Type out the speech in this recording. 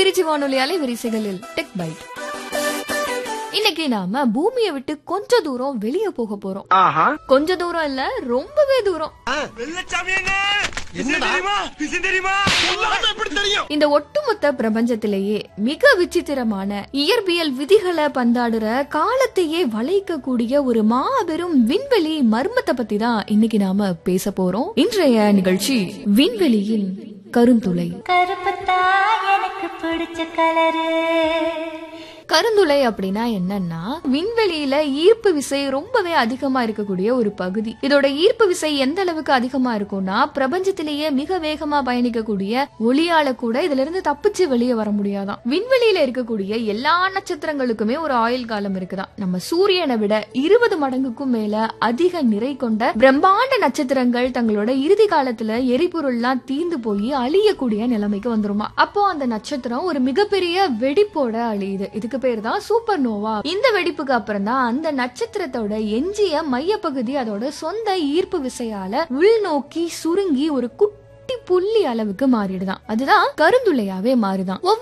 திருச்சி வானொலி அலைவரிசைகளில் tech byte இன்னைக்கு நாம பூமியை விட்டு கொஞ்ச தூரம் வெளியே போக போறோம் ஆஹா கொஞ்ச தூரம் இல்ல ரொம்பவே தூரம் என்ன தெரியுமா விஷயம் தெரியுமா சொல்லாம எப்படி தெரியும் இந்த ஒட்டுமொத்த பிரபஞ்சத்திலேயே மிக விசித்திரமான இயற்பியல் விதிகளை பந்தாடுற காலத்தையே வளைக்கக்கூடிய ஒரு மாபெரும் விண்வெளி மர்மத்தை பத்தி தான் இன்னைக்கு நாம பேச போறோம் இன்றைய நிகழ்ச்சி விண்வெளியின் கருந்துளை கருப்புத்தா எனக்கு பிடிச்ச கலரு கருந்துளை அப்படின்னா என்னன்னா விண்வெளியில ஈர்ப்பு விசை ரொம்பவே அதிகமா இருக்கக்கூடிய ஒரு பகுதி இதோட ஈர்ப்பு விசை எந்த அளவுக்கு அதிகமா இருக்கும்னா பிரபஞ்சத்திலேயே மிக வேகமா பயணிக்கக்கூடிய ஒளியால கூட இதுல இருந்து தப்பிச்சு வெளியே வர முடியாதாம் விண்வெளியில இருக்கக்கூடிய எல்லா நட்சத்திரங்களுக்குமே ஒரு ஆயுள் காலம் இருக்குதாம் நம்ம சூரியனை விட இருபது மடங்குக்கும் மேல அதிக நிறை கொண்ட பிரம்மாண்ட நட்சத்திரங்கள் தங்களோட இறுதி காலத்துல எரிபொருள்லாம் தீந்து போய் அழியக்கூடிய நிலைமைக்கு வந்துருமா அப்போ அந்த நட்சத்திரம் ஒரு மிகப்பெரிய வெடிப்போட அழியுது இதுக்கு பேர் தான் சூப்பர் நோவா இந்த வெடிப்புக்கு அப்புறம் தான் அந்த நட்சத்திரத்தோட எஞ்சிய மையப்பகுதி அதோட சொந்த ஈர்ப்பு விசையால உள்நோக்கி சுருங்கி ஒரு குட்டி புள்ளி அளவுக்கு மாறிடுதான் அதுதான் கருந்துளையாவே மாறுதான்